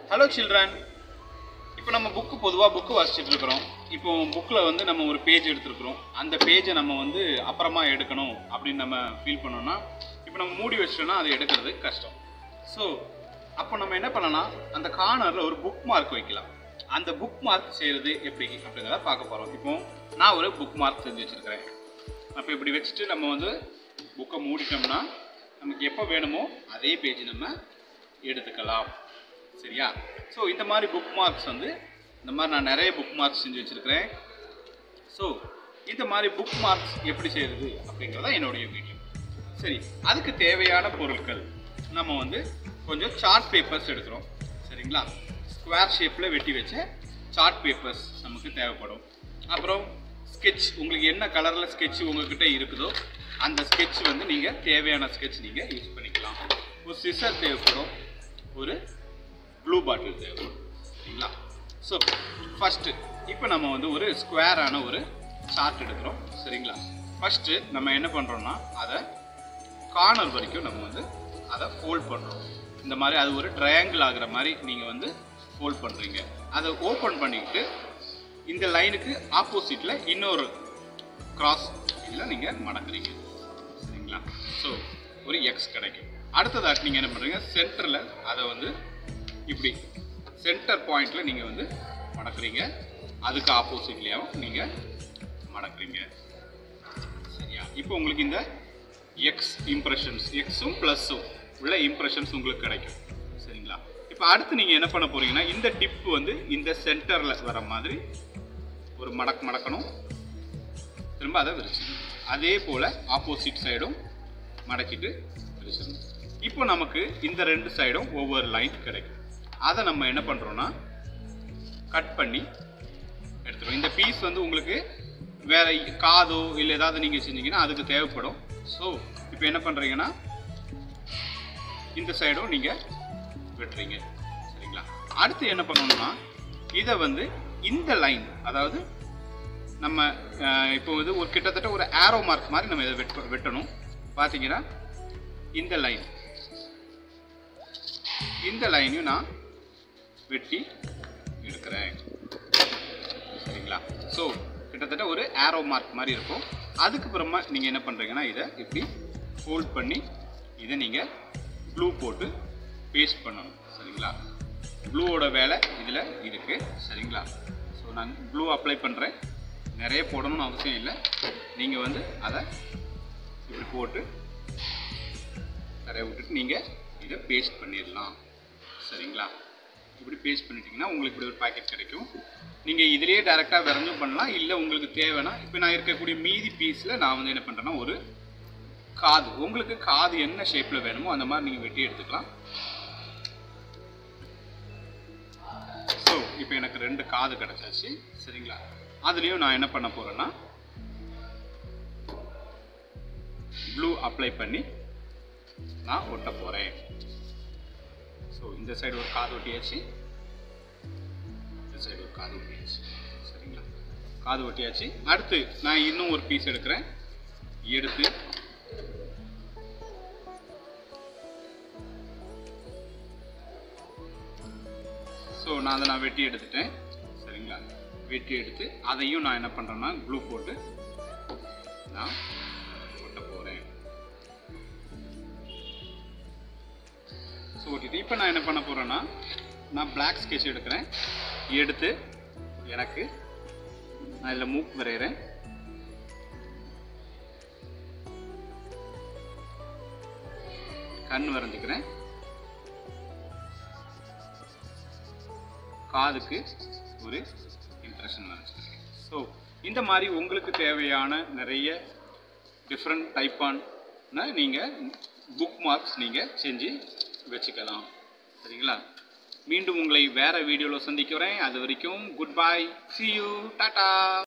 hello children இப்போ நம்ம book பொதுவாக புக்கு வாசிச்சுட்டு இருக்கிறோம் இப்போ புக்கில் வந்து நம்ம ஒரு பேஜ் எடுத்துருக்குறோம் அந்த பேஜை நம்ம வந்து அப்புறமா எடுக்கணும் அப்படின்னு நம்ம ஃபீல் பண்ணோம்னா இப்போ நம்ம மூடி வச்சிட்டோம்னா அதை எடுக்கிறது கஷ்டம் ஸோ அப்போ நம்ம என்ன பண்ணலாம் அந்த கார்னரில் ஒரு புக் மார்க் வைக்கலாம் அந்த புக் மார்க் செய்கிறது எப்படி அப்படிங்கிறத பார்க்க போகிறோம் இப்போ நான் ஒரு புக் மார்க் செஞ்சு வச்சுருக்கிறேன் அப்போ இப்படி வச்சுட்டு நம்ம வந்து புக்கை மூடிட்டோம்னா நமக்கு எப்போ வேணுமோ அதே பேஜ் நம்ம எடுத்துக்கலாம் சரியா ஸோ இந்த மாதிரி புக் மார்க்ஸ் வந்து இந்த மாதிரி நான் நிறைய புக் மார்க்ஸ் செஞ்சு வச்சுருக்கிறேன் ஸோ இந்த மாதிரி புக் மார்க்ஸ் எப்படி செய்கிறது அப்படிங்கிறதா என்னுடைய வீடியோ சரி அதுக்கு தேவையான பொருட்கள் நம்ம வந்து கொஞ்சம் சார்ட் பேப்பர்ஸ் எடுக்கிறோம் சரிங்களா ஸ்கொயர் ஷேப்பில் வெட்டி வச்ச சார்ட் பேப்பர்ஸ் நமக்கு தேவைப்படும் அப்புறம் ஸ்கெட்ச் உங்களுக்கு என்ன கலரில் ஸ்கெட்ச் உங்ககிட்ட இருக்குதோ அந்த ஸ்கெட்ச் வந்து நீங்கள் தேவையான ஸ்கெட்ச் நீங்கள் யூஸ் பண்ணிக்கலாம் ஒரு சிசர் தேவைப்படும் ஒரு ப்ளூ பாட்டில் தேவைப்படும் சரிங்களா ஸோ ஃபஸ்ட்டு இப்போ நம்ம வந்து ஒரு ஸ்கொயரான ஒரு சார்ட் எடுக்கிறோம் சரிங்களா ஃபஸ்ட்டு நம்ம என்ன பண்ணுறோம்னா அதை கார்னர் வரைக்கும் நம்ம வந்து அதை ஃபோல்ட் பண்ணுறோம் இந்த மாதிரி அது ஒரு ட்ரையாங்கிள் ஆகுற மாதிரி நீங்கள் வந்து ஃபோல்ட் பண்ணுறீங்க அதை ஓப்பன் பண்ணிக்கிட்டு இந்த லைனுக்கு ஆப்போசிட்டில் இன்னொரு கிராஸ் இதில் நீங்கள் மடக்குறீங்க சரிங்களா ஸோ ஒரு எக்ஸ் கிடைக்கும் அடுத்ததாக நீங்கள் என்ன பண்ணுறீங்க சென்டரில் அதை வந்து இப்படி சென்டர் பாயிண்டில் நீங்கள் வந்து மடக்குறீங்க அதுக்கு ஆப்போசிட்லேயும் நீங்கள் மடக்குறீங்க சரியா இப்போ உங்களுக்கு இந்த எக்ஸ் இம்ப்ரெஷன்ஸ் எக்ஸும் ப்ளஸ்ஸும் உள்ள இம்ப்ரெஷன்ஸ் உங்களுக்கு கிடைக்கும் சரிங்களா இப்போ அடுத்து நீங்கள் என்ன பண்ண போறீங்கன்னா இந்த டிப் வந்து இந்த சென்டரில் வர மாதிரி ஒரு மடக்கு மடக்கணும் திரும்ப அதை விரிச்சிடணும் அதே போல் ஆப்போசிட் சைடும் மடக்கிட்டு விரிச்சிடணும் இப்போ நமக்கு இந்த ரெண்டு சைடும் ஒவ்வொரு லைன் கிடைக்கும் அதை நம்ம என்ன பண்ணுறோன்னா கட் பண்ணி எடுத்துருவோம் இந்த பீஸ் வந்து உங்களுக்கு வேற காதோ இல்லை ஏதாவது நீங்கள் செஞ்சீங்கன்னா அதுக்கு தேவைப்படும் ஸோ இப்போ என்ன பண்ணுறீங்கன்னா இந்த சைடும் நீங்கள் வெட்டுறீங்க சரிங்களா அடுத்து என்ன பண்ணணும்னா இதை வந்து இந்த லைன் அதாவது நம்ம அஹ், இப்போ வந்து ஒரு கிட்டத்தட்ட ஒரு ஆரோ மார்க் மாதிரி நம்ம இதை வெட்ட வெட்டணும் பார்த்தீங்கன்னா இந்த லைன் இந்த லைனையும் நான் வெட்டி எடுக்கிறேன் சரிங்களா ஸோ கிட்டத்தட்ட ஒரு ஆரோ மார்க் மாதிரி இருக்கும் அதுக்கப்புறமா நீங்கள் என்ன பண்ணுறீங்கன்னா இதை இப்படி ஃபோல்ட் பண்ணி இதை நீங்கள் ப்ளூ போட்டு பேஸ்ட் பண்ணணும் சரிங்களா ப்ளூவோட வேலை இதில் இருக்குது சரிங்களா ஸோ நான் ப்ளூ அப்ளை பண்ணுறேன் நிறைய போடணும்னு அவசியம் இல்லை நீங்கள் வந்து அதை இப்படி போட்டு தரைய விட்டுட்டு நீங்கள் இதை பேஸ்ட் பண்ணிடலாம் சரிங்களா இப்படி பேஸ்ட் பண்ணிட்டீங்கன்னா உங்களுக்கு இப்படி ஒரு பாக்கெட் கிடைக்கும் நீங்கள் இதிலேயே டேரெக்டாக வரைஞ்சும் பண்ணலாம் இல்லை உங்களுக்கு தேவைன்னா இப்போ நான் இருக்கக்கூடிய மீதி பீஸில் நான் வந்து என்ன பண்ணுறேன்னா ஒரு காது உங்களுக்கு காது என்ன ஷேப்பில் வேணுமோ அந்த மாதிரி நீங்கள் வெட்டி எடுத்துக்கலாம் ஸோ இப்போ எனக்கு ரெண்டு காது கிடச்சாச்சு சரிங்களா அதுலேயும் நான் என்ன பண்ண போகிறேன்னா ப்ளூ அப்ளை பண்ணி நான் ஒட்ட போகிறேன் ஸோ இந்த சைடு ஒரு காது ஒட்டியாச்சு இந்த சைடு ஒரு காது ஒட்டியாச்சு சரிங்களா காது ஒட்டியாச்சு அடுத்து நான் இன்னும் ஒரு பீஸ் எடுக்கிறேன் எடுத்து ஸோ நான் அதை நான் வெட்டி எடுத்துட்டேன் சரிங்களா வெட்டி எடுத்து அதையும் நான் என்ன பண்ணுறேன்னா க்ளூ போட்டு நான் ஒட்ட போகிறேன் ஸோ ஓட்டிட்டு இப்போ நான் என்ன பண்ண போகிறேன்னா நான் பிளாக் ஸ்கெட்ச் எடுக்கிறேன் எடுத்து எனக்கு நான் இதில் மூக்கு வரைகிறேன் கண் வரைஞ்சிக்கிறேன் காதுக்கு ஒரு இம்ப்ரெஷன் வரைஞ்சிக்கிறேன் ஸோ இந்த மாதிரி உங்களுக்கு தேவையான நிறைய டிஃப்ரெண்ட் டைப்பான நீங்கள் புக் மார்க்ஸ் நீங்கள் செஞ்சு வச்சுக்கலாம் சரிங்களா மீண்டும் உங்களை வேற வீடியோவில் சந்திக்கிறேன் அது வரைக்கும் good bye see you tata